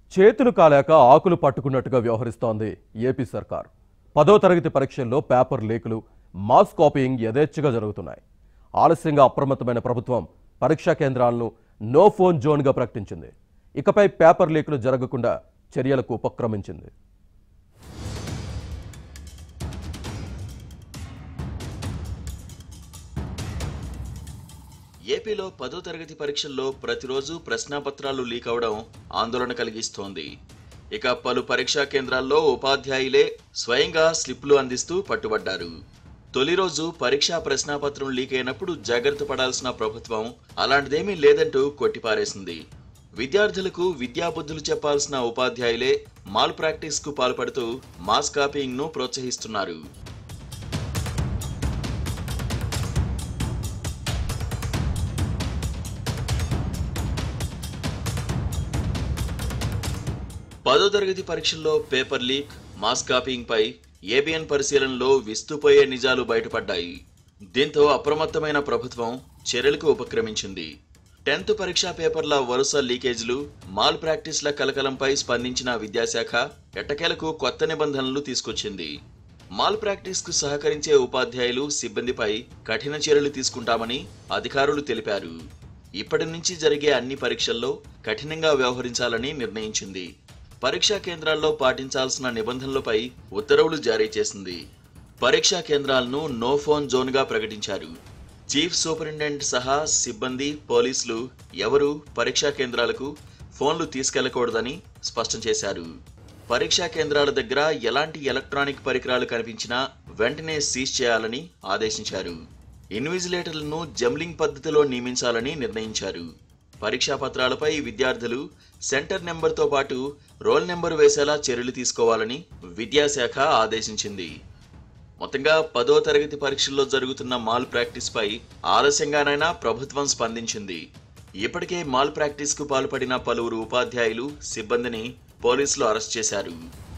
చేతులు కాలాక ఆకులు పట్టుకున్నట్టుగా వ్యవహరిస్తోంది ఏపీ సర్కార్ పదో తరగతి పరీక్షల్లో పేపర్ లీకులు మాస్ కాపీయింగ్ యథేచ్ఛగా జరుగుతున్నాయి ఆలస్యంగా అప్రమత్తమైన ప్రభుత్వం పరీక్షా కేంద్రాలను నో ఫోన్ జోన్గా ప్రకటించింది ఇకపై పేపర్ లీకులు జరగకుండా చర్యలకు ఉపక్రమించింది ఏపీలో పదో తరగతి పరీక్షల్లో ప్రతిరోజు ప్రశ్నాపత్రాలు లీక్ అవడం ఆందోళన కలిగిస్తోంది ఇక పలు పరీక్షా కేంద్రాల్లో ఉపాధ్యాయులే స్వయంగా స్లిప్లు అందిస్తూ పట్టుబడ్డారు తొలి రోజు పరీక్షా ప్రశ్నాపత్రం లీక్ అయినప్పుడు జాగ్రత్త పడాల్సిన ప్రభుత్వం అలాంటిదేమీ లేదంటూ కొట్టిపారేసింది విద్యార్థులకు విద్యాబుద్ధులు చెప్పాల్సిన ఉపాధ్యాయులే మాల్ ప్రాక్టీస్ కు పాల్పడుతూ మాస్ కాపీయింగ్ ను ప్రోత్సహిస్తున్నారు పదో తరగతి పరీక్షల్లో పేపర్ లీక్ మాస్ కాపీయింగ్ పై ఏబిఎన్ పరిశీలనలో విస్తుపోయే నిజాలు బయటపడ్డాయి దీంతో అప్రమత్తమైన ప్రభుత్వం చర్యలకు ఉపక్రమించింది టెన్త్ పరీక్షా పేపర్ల వరుస లీకేజీలు మాల్ ప్రాక్టీస్ల కలకలంపై స్పందించిన విద్యాశాఖ ఎట్టకేలకు కొత్త నిబంధనలు తీసుకొచ్చింది మాల్ ప్రాక్టీస్ కు సహకరించే ఉపాధ్యాయులు సిబ్బందిపై కఠిన చర్యలు తీసుకుంటామని అధికారులు తెలిపారు ఇప్పటి నుంచి జరిగే అన్ని పరీక్షల్లో కఠినంగా వ్యవహరించాలని నిర్ణయించింది పరీక్షా కేంద్రాల్లో పాటించాల్సిన నిబంధనలపై ఉత్తర్వులు జారీ చేసింది పరీక్షా కేంద్రాలను నో ఫోన్ జోన్గా ప్రకటించారు చీఫ్ సూపరింటెండెంట్ సహా సిబ్బంది పోలీసులు ఎవరు పరీక్షా కేంద్రాలకు ఫోన్లు తీసుకెళ్లకూడదని స్పష్టం చేశారు పరీక్షా కేంద్రాల దగ్గర ఎలాంటి ఎలక్ట్రానిక్ పరికరాలు కనిపించినా వెంటనే సీజ్ చేయాలని ఆదేశించారు ఇన్విజిలేటర్లను జంబ్లింగ్ పద్ధతిలో నియమించాలని నిర్ణయించారు పరీక్షా పత్రాలపై విద్యార్థులు సెంటర్ నెంబర్తో పాటు రోల్ నెంబర్ వేసేలా చర్యలు తీసుకోవాలని విద్యాశాఖ ఆదేశించింది మొత్తంగా పదో తరగతి పరీక్షల్లో జరుగుతున్న మాల్ ప్రాక్టీస్ పై ఆలస్యంగానైనా ప్రభుత్వం స్పందించింది ఇప్పటికే మాల్ ప్రాక్టీస్ కు పాల్పడిన పలువురు ఉపాధ్యాయులు సిబ్బందిని పోలీసులు అరెస్ట్ చేశారు